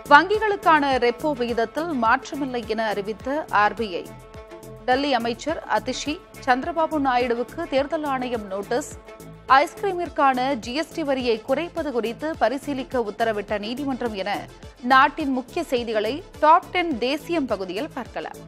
வங்கிகளுக்கான repo விகிதத்தில் மாற்றமில்லை என அறிவித்த ஆர்பிஐ டெல்லி அமைச்சர் அதிஷி சந்திரபாபு நாயுடுவுக்கு தேர்தல் ஆணையம் நோட்டீஸ் ஐஸ்கிரீமிற்கான ஜிஎஸ்டி வரியை குறைப்பது குறித்து பரிசீலிக்க உத்தரவிட்ட நீதிமன்றம் என நாட்டின் முக்கிய செய்திகளை டாப் டென் தேசியம் பகுதியில் பார்க்கலாம்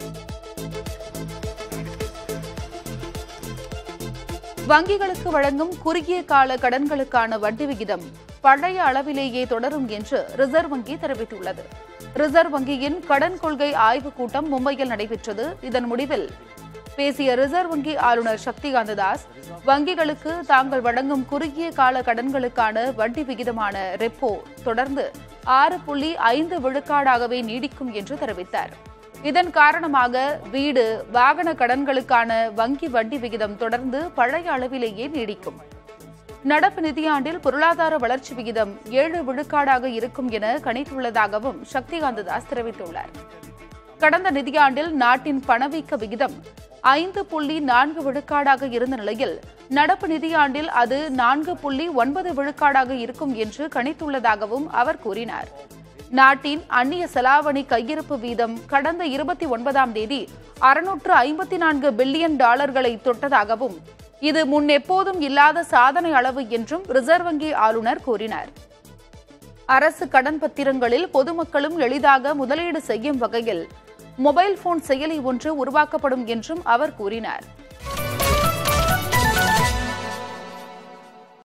வங்கிகளுக்கு வழங்கும் குறுகிய கால கடன்களுக்கான வட்டி விகிதம் பழைய அளவிலேயே தொடரும் என்று ரிசர்வ் வங்கி தெரிவித்துள்ளது ரிசர்வ் வங்கியின் கடன் கொள்கை ஆய்வுக் கூட்டம் மும்பையில் நடைபெற்றது இதன் முடிவில் பேசிய ரிசர்வ் வங்கி ஆளுநர் சக்திகாந்த தாஸ் வங்கிகளுக்கு தாங்கள் வழங்கும் குறுகிய கால கடன்களுக்கான வட்டி விகிதமான ரெப்போ தொடர்ந்து ஆறு புள்ளி ஐந்து விழுக்காடாகவே நீடிக்கும் என்று தெரிவித்தார் இதன் காரணமாக வீடு வாகன கடன்களுக்கான வங்கி வட்டி விகிதம் தொடர்ந்து பழைய அளவிலேயே நீடிக்கும் நடப்பு நிதியாண்டில் பொருளாதார வளர்ச்சி விகிதம் ஏழு விழுக்காடாக இருக்கும் என கணித்துள்ளதாகவும் சக்திகாந்த தாஸ் தெரிவித்துள்ளார் கடந்த நிதியாண்டில் நாட்டின் பணவீக்க விகிதம் ஐந்து புள்ளி நான்கு விழுக்காடாக இருந்த நிலையில் நடப்பு நிதியாண்டில் அது நான்கு புள்ளி ஒன்பது விழுக்காடாக இருக்கும் என்று கணித்துள்ளதாகவும் அவர் கூறினார் நாட்டின் அந்நிய செலாவணி கையிருப்பு வீதம் கடந்த இருபத்தி ஒன்பதாம் தேதி அறுநூற்று ஐம்பத்தி நான்கு பில்லியன் டாலர்களை தொட்டதாகவும் இது முன் எப்போதும் இல்லாத சாதனை அளவு என்றும் ரிசர்வ் வங்கி ஆளுநர் கூறினார் அரசு கடன் பத்திரங்களில் பொதுமக்களும் எளிதாக முதலீடு செய்யும் வகையில் மொபைல் போன் செயலி ஒன்று உருவாக்கப்படும் என்றும் அவர் கூறினார்